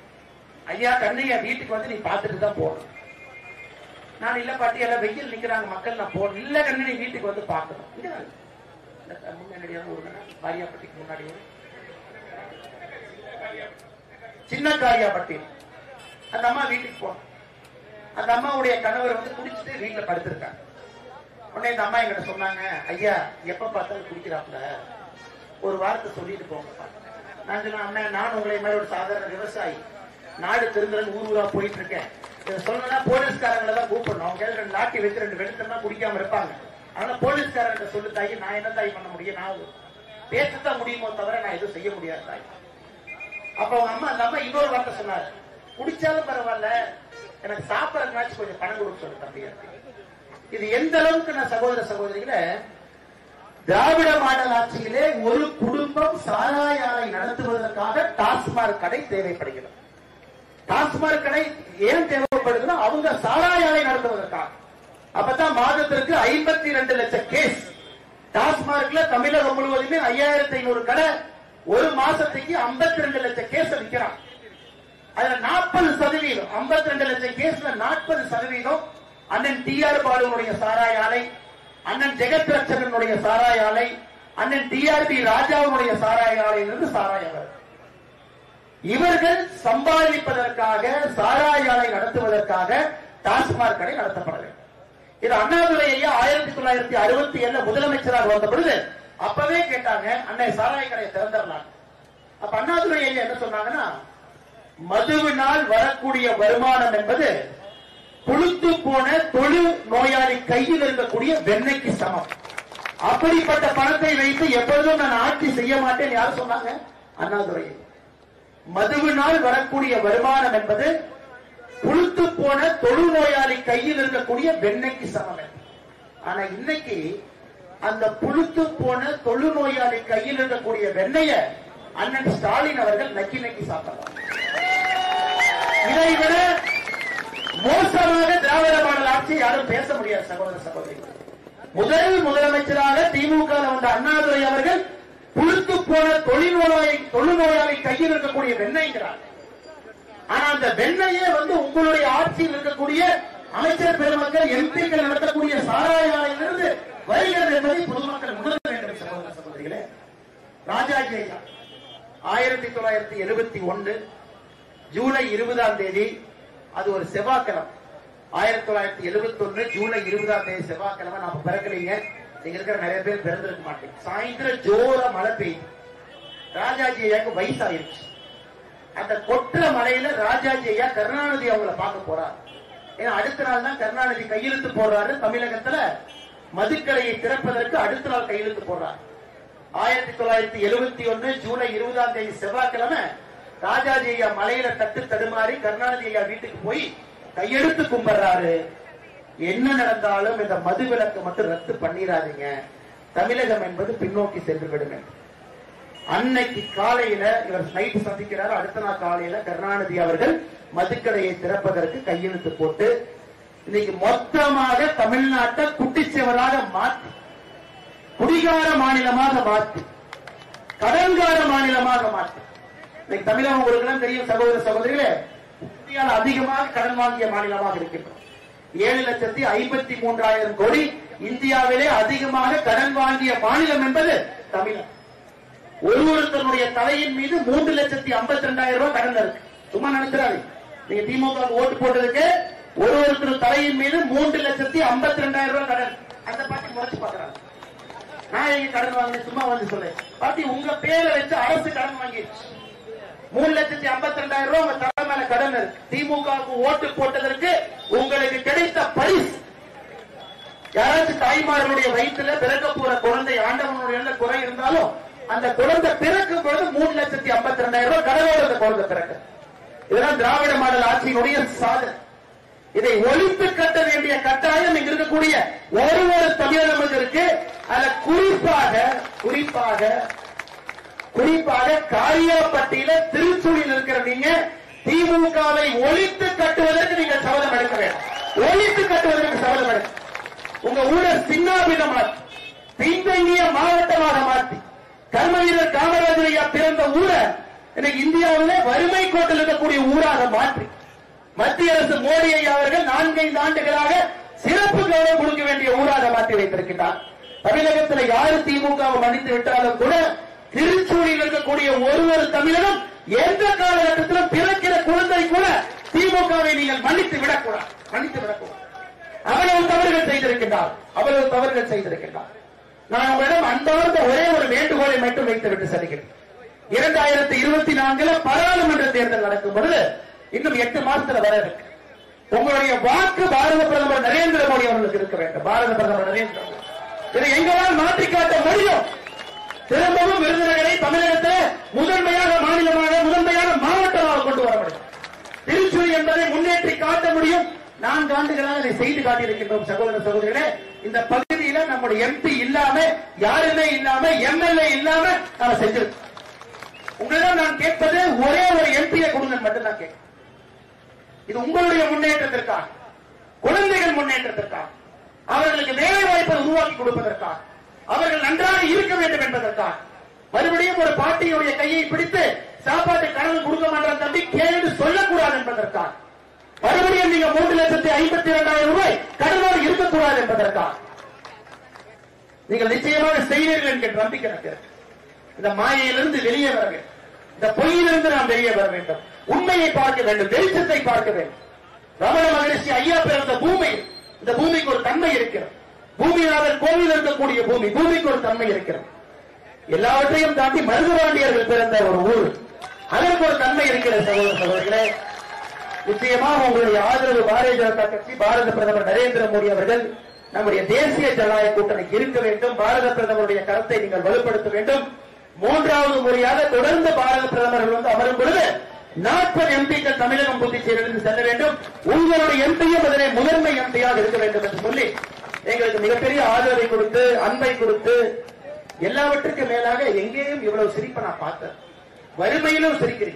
ஐயா கண்ணையா வீட்டுக்கு வந்து நீ பார்த்துட்டு தான் போகணும் நான் இல்ல பாட்டி எல்லாம் வெயில் நிக்கிறாங்க மக்கள் நான் போகணும் இல்ல கண்ணு நீ வீட்டுக்கு வந்து பார்க்கணும் இங்க வாங்க. இந்த அந்த முன்னாடியான ஒரு காரியாப்பட்டிக்கு முன்னாடியே சின்ன காரியாப்பட்டி அந்த அம்மா வீட்டுக்கு போனோம் அந்த அம்மாவுடைய கணவர் வந்து குடிச்சிட்டு வீட்டுல படுத்திருக்காங்க உடனே இந்த அம்மா என்கிட்ட சொன்னாங்க ஐயா எப்ப பார்த்தாலும் குடிக்கிறாப்ல ஒரு வார்த்தை சொல்லிட்டு போங்க நான் சொன்னேன் அண்ணா நான் உங்களை மாதிரி ஒரு சாதாரண விவசாயி நாடு திருந்துறது ஊர் ஊரா போயிட்டு இருக்கேன் இதை சொல்லணும்னா போலீஸ்காரங்களை தான் கூப்பிடணும் அவங்க கையில ரெண்டு லாட்டி வச்சு ரெண்டு வெளுத்தமா குடிக்காம இருப்பாங்க அதனால போலீஸ்காரங்க சொல்லு தாயி நான் என்ன தாய் பண்ண முடியும் நான் பேசத்தான் முடியுமோ தவிர நான் எதுவும் செய்ய முடியாது தாய் அப்ப அவங்க அம்மா அந்த அம்மா இன்னொரு வார்த்தை சொன்னாரு குடிச்சாலும் பரவாயில்ல எனக்கு சாப்பிடறதுனாச்சும் கொஞ்சம் பணம் கொடுக்க சொல்லு தம்பி இது எந்த அளவுக்கு நான் சகோதர சகோதரிகளை திராவிட மாடல் ஆட்சியிலே ஒரு குடும்பம் சாராய ஆலை நடத்துவதற்காக டாஸ்மாக் கடை தேவைப்படுகிறது டாஸ்மாக் கடை ஏன் தேவைப்படுதுன்னா அவங்க சாராய ஆலை நடத்துவதற்காக அப்பதான் மாதத்திற்கு ஐம்பத்தி ரெண்டு லட்சம் கேஸ் டாஸ்மார்க்ல தமிழகம் முழுவதுமே ஐயாயிரத்தி ஐநூறு கடை ஒரு மாசத்துக்கு ஐம்பத்தி ரெண்டு லட்சம் கேஸ் விற்கிறான் அதுல நாற்பது சதவீதம் ஐம்பத்தி ரெண்டு லட்சம் கேஸ்ல நாற்பது சதவீதம் அண்ணன் டி ஆர் பாலுனுடைய சாராய ஆலை அண்ணன் ஜெகத் ரட்சகனுடைய சாராய ஆலை அண்ணன் டிஆர்பி ராஜாவுடைய சாராய ஆலையிலிருந்து சாராய ஆலை இவர்கள் சம்பாதிப்பதற்காக சாராய ஆலை நடத்துவதற்காக டாஸ்மாக் கடை நடத்தப்பட வேண்டும் இது அண்ணாதுரை ஐயா ஆயிரத்தி தொள்ளாயிரத்தி அறுபத்தி ஏழுல முதலமைச்சராக வந்த பொழுது அப்பவே கேட்டாங்க அன்னை சாராய கடையை திறந்துடலாம் அப்ப அண்ணாதுரை ஐயா என்ன சொன்னாங்கன்னா மதுவினால் வரக்கூடிய வருமானம் என்பது புழுத்து போன தொழு நோயாளி கையில் இருக்கக்கூடிய வெண்ணெய்க்கு சமம் அப்படிப்பட்ட பணத்தை வைத்து எப்பொழுதும் நான் ஆட்சி செய்ய மாட்டேன் யார் சொன்னாங்க அண்ணாதுரை மதுவினால் வரக்கூடிய வருமானம் என்பது புழுத்து போன தொழு நோயாளி கையில் இருக்கக்கூடிய வெண்ணெய்க்கு சமம் என்று. ஆனா இன்னைக்கு அந்த புழுத்து போன தொழு நோயாளி கையில் இருக்கக்கூடிய வெண்ணெய அண்ணன் ஸ்டாலின் அவர்கள் நக்கி நக்கி சாப்பிடலாம் இதை விட மோசமாக திராவிட மாடல் ஆட்சி யாரும் பேச முடியாது சகோதர சகோதரி முதல் முதலமைச்சராக திமுக வந்த அண்ணாதுரை அவர்கள் புழுத்து போன தொழில்நோயாளி தொழுநோயாளி கையில் இருக்கக்கூடிய வெண்ணெய்ங்கிறார் ஆனா அந்த வெண்ணெயே வந்து உங்களுடைய ஆட்சியில் இருக்கக்கூடிய அமைச்சர் பெருமக்கள் எம்பிக்கள் நடத்தக்கூடிய சாராய ஆலையிலிருந்து வருகிறது என்பதை பொதுமக்கள் உணர வேண்டும் சகோதர சகோதரிகளே ராஜாஜி ஐயா ஆயிரத்தி தொள்ளாயிரத்தி எழுபத்தி ஒன்னு ஜூலை இருபதாம் தேதி அது ஒரு செவ்வாய்க்கிழமை ஆயிரத்தி தொள்ளாயிரத்தி எழுபத்தி ஒன்னு ஜூலை இருபதாம் தேதி செவ்வாய்க்கிழமை நாம பிறக்கலைங்க இங்க இருக்கிற நிறைய பேர் பிறந்திருக்க மாட்டேங்க சாயந்தரம் ஜோர மழை பெய்யுது ராஜாஜி ஐயாக்கு வயசாயிருச்சு அந்த கொற்ற மலையில ராஜாஜி ஐயா கருணாநிதி அவங்கள பார்க்க போறார் ஏன்னா அடுத்த நாள் தான் கருணாநிதி கையெழுத்து போடுறாரு தமிழகத்துல மதுக்கடையை திறப்பதற்கு அடுத்த நாள் கையெழுத்து போடுறார் ஆயிரத்தி தொள்ளாயிரத்தி எழுபத்தி ஒன்னு ஜூலை இருபதாம் தேதி செவ்வாய்க்கிழமை ராஜாஜி ஐயா மலையில தட்டு தடுமாறி கருணாநிதி ஐயா வீட்டுக்கு போய் கையெடுத்து கும்பிடுறாரு என்ன நடந்தாலும் இந்த மது விலக்கு மட்டும் ரத்து பண்ணிடாதீங்க தமிழகம் என்பது பின்னோக்கி சென்று விடும் என்று. அன்னைக்கு காலையில இவர் நைட்டு சந்திக்கிறார் அடுத்த நாள் காலையில கருணாநிதி அவர்கள் மதுக்கடையை திறப்பதற்கு கையெழுத்து போட்டு இன்னைக்கு மொத்தமாக தமிழ்நாட்டை குட்டிச்சுவராக மாற்றி குடிகார மாநிலமாக மாற்றி கடன்கார மாநிலமாக மாற்றி இன்னைக்கு தமிழகம் உங்களுக்கு எல்லாம் தெரியும் சகோதர சகோதரிகளே இந்தியாவில் அதிகமாக கடன் வாங்கிய மாநிலமாக இருக்கின்றோம் ஏழு லட்சத்தி ஐம்பத்தி மூன்றாயிரம் கோடி இந்தியாவிலே அதிகமாக கடன் வாங்கிய மாநிலம் என்பது தமிழகம் ஒரு ஒருத்தருடைய தலையின் மீது மூன்று லட்சத்தி ஐம்பத்தி ரெண்டாயிரம் ரூபாய் கடன் இருக்கு சும்மா நினைச்சிடாது நீங்க திமுக ஓட்டு போட்டதுக்கு ஒரு ஒருத்தர் தலையின் மீது மூன்று லட்சத்தி ஐம்பத்தி ரெண்டாயிரம் ரூபாய் கடன் அந்த பாட்டி முறைச்சு பாக்குறாங்க நான் எங்க கடன் வாங்கினேன் சும்மா வந்து சொல்லு பாட்டி உங்க பேரை வச்சு அரசு கடன் வாங்கிடுச்சு மூணு லட்சத்தி ஐம்பத்தி ரெண்டாயிரம் ரூபாய் உங்க தலை மேல கடன் இருக்கு திமுகவுக்கு ஓட்டு போட்டதற்கு உங்களுக்கு கிடைத்த பரிசு யாராச்சும் தாய்மார்களுடைய வயிற்றுல பிறக்க போற குழந்தை ஆண்டவனுடைய குறை இருந்தாலும் அந்த குழந்தை பிறக்கும் பொழுது மூணு லட்சத்தி ஐம்பத்தி ரெண்டாயிரம் ரூபாய் கடவுளோட அந்த குழந்தை பிறக்க இதெல்லாம் திராவிட மாடல் ஆட்சியினுடைய சாதனை இதை ஒழித்து கட்ட வேண்டிய கட்டாயம் இங்க இருக்கக்கூடிய ஒரு ஒரு தமிழகம் இருக்கு அதுல குறிப்பாக குறிப்பாக குறிப்பாக காரியாப்பட்டியில திருச்சூரில் இருக்கிற நீங்க திமுகவை ஒழித்து கட்டுவதற்கு நீங்க சபதம் எடுக்க வேண்டும் ஒழித்து கட்டுவதற்கு சபதம் எடுக்க உங்க ஊரை சின்னாபின்னம் மாற்றி பின்தங்கிய மாவட்டமாக மாற்றி கர்ம வீரர் காமராஜர் ஐயா பிறந்த ஊரை இன்னைக்கு இந்தியாவிலே வறுமை கோட்டில் இருக்கக்கூடிய ஊராக மாற்றி மத்திய அரசு மோடி ஐயா அவர்கள் நான்கைந்து ஆண்டுகளாக சிறப்பு கௌரவம் கொடுக்க வேண்டிய ஊராக மாற்றி வைத்திருக்கிறார் தமிழகத்தில் யாரு திமுகவை மன்னித்து விட்டாலும் கூட திருச்சூரில் இருக்கக்கூடிய ஒரு ஒரு தமிழரும் எந்த காலகட்டத்திலும் பிறக்கிற குழந்தை கூட திமுகவை நீங்கள் மன்னித்து விடக்கூடாது மன்னித்து விடக்கூடாது அவ்வளவு தவறுகள் செய்திருக்கின்றார் அவ்வளவு தவறுகள் செய்திருக்கின்றார் நான் உங்களிடம் அன்பார்ந்த ஒரே ஒரு வேண்டுகோளை மட்டும் வைத்துவிட்டு செல்கிறேன் இரண்டாயிரத்தி இருபத்தி நான்குல பாராளுமன்ற தேர்தல் நடக்கும் பொழுது இன்னும் எட்டு மாசத்துல வர இருக்கு உங்களுடைய வாக்கு பாரத பிரதமர் நரேந்திர மோடி அவர்களுக்கு இருக்க வேண்டும் பாரத பிரதமர் நரேந்திர மோடி இதை எங்களால் மாற்றி காட்ட முடியும் திரும்பவும் விருதுநகரை தமிழகத்தில் முதன்மையாக மாநிலமாக முதன்மையாக மாவட்டமாக கொண்டு வர முடியும் திருச்சூர் என்பதை முன்னேற்றி காட்ட முடியும் நான்கு ஆண்டுகளாக அதை செய்து காட்டியிருக்கின்றோம் சகோதர சகோதரிகளே இந்த பகுதியில நம்முடைய எம்பி இல்லாம யாருமே இல்லாம எம்எல்ஏ இல்லாம நாம செஞ்சிருக்கோம் உங்களிடம் நான் கேட்பது ஒரே ஒரு எம்பியை கொடுங்க மட்டும்தான் கேட்கிறேன் இது உங்களுடைய முன்னேற்றத்திற்காக குழந்தைகள் முன்னேற்றத்திற்காக அவர்களுக்கு வேலை வாய்ப்பை உருவாக்கி கொடுப்பதற்காக அவர்கள் நன்றாக இருக்க வேண்டும் என்பதற்காக மறுபடியும் ஒரு பாட்டியுடைய கையை பிடித்து சாப்பாட்டு கனவு கொடுக்க மாட்டான் தம்பி கேள்வி சொல்லக்கூடாது என்பதற்காக மறுபடியும் நீங்க மூன்று லட்சத்தி ஐம்பத்தி இரண்டாயிரம் ரூபாய் கடனோடு இருக்கக்கூடாது என்பதற்காக நீங்கள் நிச்சயமாக செய்வீர்கள் என்கிற நம்பிக்கை எனக்கு இருக்கு. இந்த மாயையிலிருந்து வெளியே வர வேண்டும் இந்த பொய்யிலிருந்து நாம் வெளியே வர வேண்டும் உண்மையை பார்க்க வேண்டும் வெளிச்சத்தை பார்க்க வேண்டும் ரமண மகரிஷி ஐயா பிறந்த பூமி இந்த பூமிக்கு ஒரு தன்மை இருக்கிறது பூமிநாதன் கோவில் இருக்கக்கூடிய பூமி பூமிக்கு ஒரு தன்மை இருக்கிறது எல்லாவற்றையும் தாண்டி மருதுபாண்டியர்கள் பிறந்த ஒரு ஊர் அதற்கு ஒரு தன்மை இருக்கிறது சகோதர சகோதரிகளே நிச்சயமாக உங்களுடைய ஆதரவு பாரதிய ஜனதா கட்சி பாரத பிரதமர் நரேந்திர மோடி அவர்கள் நம்முடைய தேசிய ஜனநாயக கூட்டணிக்கு இருக்க வேண்டும் பாரத பிரதமருடைய கருத்தை நீங்கள் வலுப்படுத்த வேண்டும் மூன்றாவது முறையாக தொடர்ந்து பாரத பிரதமர்கள் வந்து அமரும் பொழுது நாற்பது எம்பிக்கள் தமிழகம் புதுச்சேரியிலிருந்து செல்ல வேண்டும் உங்களுடைய எம்பியும் அதனை முதன்மை எம்பியாக இருக்க வேண்டும் என்று சொல்லி எங்களுக்கு மிகப்பெரிய ஆதரவை கொடுத்து அன்பை கொடுத்து எல்லாவற்றுக்கும் மேலாக எங்கேயும் இவ்வளவு சிரிப்பை நான் பார்த்தேன் வறுமையிலும் சிரிக்கிறீங்க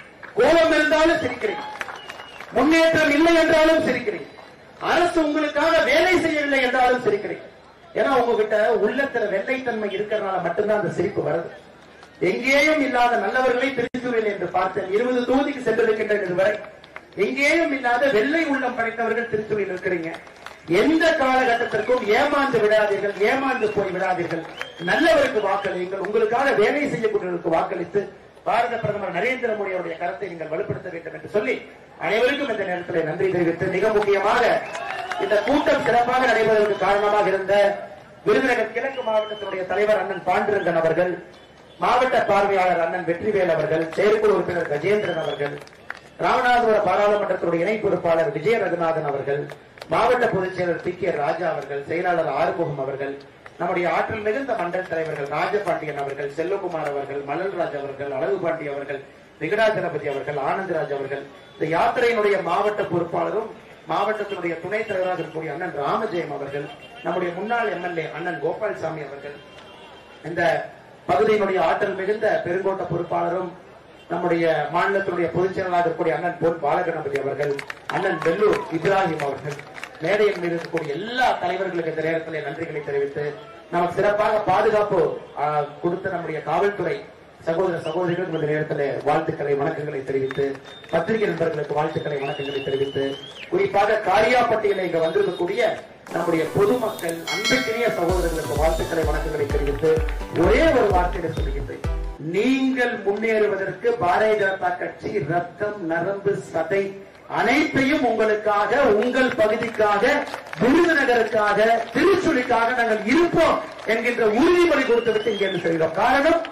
கோபம் இருந்தாலும் சிரிக்கிறீங்க முன்னேற்றம் இல்லை என்றாலும் சிரிக்கிறீங்க அரசு உங்களுக்காக வேலை செய்யவில்லை என்றாலும் சிரிக்கிறீங்க ஏன்னா உங்ககிட்ட உள்ளத்துல வெள்ளைத்தன்மை இருக்கிறதுனால மட்டும்தான் அந்த சிரிப்பு வருது எங்கேயும் இல்லாத நல்லவர்களை திருச்சூரில் என்று பார்த்தேன் இருபது தொகுதிக்கு சென்றிருக்கின்றன இதுவரை எங்கேயும் இல்லாத வெள்ளை உள்ளம் படைத்தவர்கள் திருச்சூரில் இருக்கிறீங்க எந்த காலகட்டத்திற்கும் ஏமாந்து விடாதீர்கள் ஏமாந்து போய் விடாதீர்கள் நல்லவருக்கு வாக்களியுங்கள் உங்களுக்காக வேலை செய்யக்கூடியவருக்கு வாக்களித்து பாரத பிரதமர் நரேந்திர மோடி அவருடைய கருத்தை நீங்கள் வலுப்படுத்த வேண்டும் என்று சொல்லி அனைவருக்கும் இந்த நேரத்தில் நன்றி தெரிவித்து மிக முக்கியமாக இந்த கூட்டம் சிறப்பாக நடைபெறுவதற்கு காரணமாக இருந்த விருதுநகர் கிழக்கு மாவட்டத்தினுடைய தலைவர் அண்ணன் பாண்டுரங்கன் அவர்கள் மாவட்ட பார்வையாளர் அண்ணன் வெற்றிவேல் அவர்கள் செயற்குழு உறுப்பினர் கஜேந்திரன் அவர்கள் ராமநாதபுர பாராளுமன்றத்தினுடைய இணை பொறுப்பாளர் விஜய ரகுநாதன் அவர்கள் மாவட்ட பொதுச் செயலர் பி கே ராஜா அவர்கள் செயலாளர் ஆறுமுகம் அவர்கள் நம்முடைய ஆற்றல் மிகுந்த மண்டல தலைவர்கள் ராஜபாண்டியன் அவர்கள் செல்வகுமார் அவர்கள் மலல்ராஜ் அவர்கள் அழகுபாண்டி அவர்கள் விகடாஜனபதி அவர்கள் ஆனந்தராஜ் அவர்கள் இந்த யாத்திரையினுடைய மாவட்ட பொறுப்பாளரும் மாவட்டத்தினுடைய துணைத் தலைவராக இருக்கக்கூடிய அண்ணன் ராமஜெயம் அவர்கள் நம்முடைய முன்னாள் எம்எல்ஏ அண்ணன் கோபால்சாமி அவர்கள் இந்த பகுதியினுடைய ஆற்றல் மிகுந்த பெருங்கோட்ட பொறுப்பாளரும் நம்முடைய மாநிலத்தினுடைய பொதுச் செயலாளராக இருக்கக்கூடிய அண்ணன் பொன் பாலகணபதி அவர்கள் அண்ணன் வெல்லூர் இப்ராஹிம் அவர்கள் மேடையின் மீது இருக்கக்கூடிய எல்லா தலைவர்களுக்கு இந்த நேரத்தில் நன்றிகளை தெரிவித்து நமக்கு சிறப்பாக பாதுகாப்பு ஆ, கொடுத்த நம்முடைய காவல்துறை சகோதர சகோதரிகளுக்கு இந்த நேரத்தில் வாழ்த்துக்களை வணக்கங்களை தெரிவித்து பத்திரிகை நண்பர்களுக்கு வாழ்த்துக்களை வணக்கங்களை தெரிவித்து குறிப்பாக காரியாப்பட்டியில இங்க வந்திருக்கக்கூடிய நம்முடைய பொதுமக்கள் அன்புக்கினிய சகோதரர்களுக்கு வாழ்த்துக்களை வணக்கங்களை தெரிவித்து ஒரே ஒரு வார்த்தையில சொல்லுகின்றேன் நீங்கள் முன்னேறுவதற்கு பாரதிய ஜனதா கட்சி ரத்தம் நரம்பு சதை அனைத்தையும் உங்களுக்காக உங்கள் பகுதிக்காக விருதுநகருக்காக திருச்சுழிக்காக நாங்கள் இருப்போம் என்கின்ற உறுதிமொழி கொடுத்துவிட்டு இங்கே இருந்து செல்கிறோம் காரணம்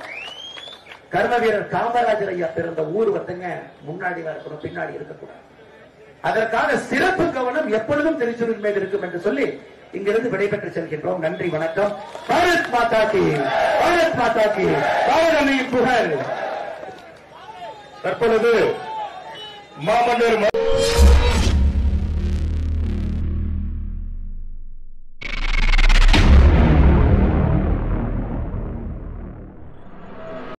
கர்ம வீரர் காமராஜர் ஐயா பிறந்த ஊர் வந்துங்க முன்னாடி இருக்கணும் பின்னாடி இருக்கக்கூடாது அதற்காக சிறப்பு கவனம் எப்பொழுதும் திருச்சூரின் மீது இருக்கும் என்று சொல்லி இங்கிருந்து விடைபெற்று செல்கின்றோம் நன்றி வணக்கம் பாரத் மாதா கி பாரத் மாதா கி பாரதமையின் புகழ் தற்பொழுது மாமன்னர் ம-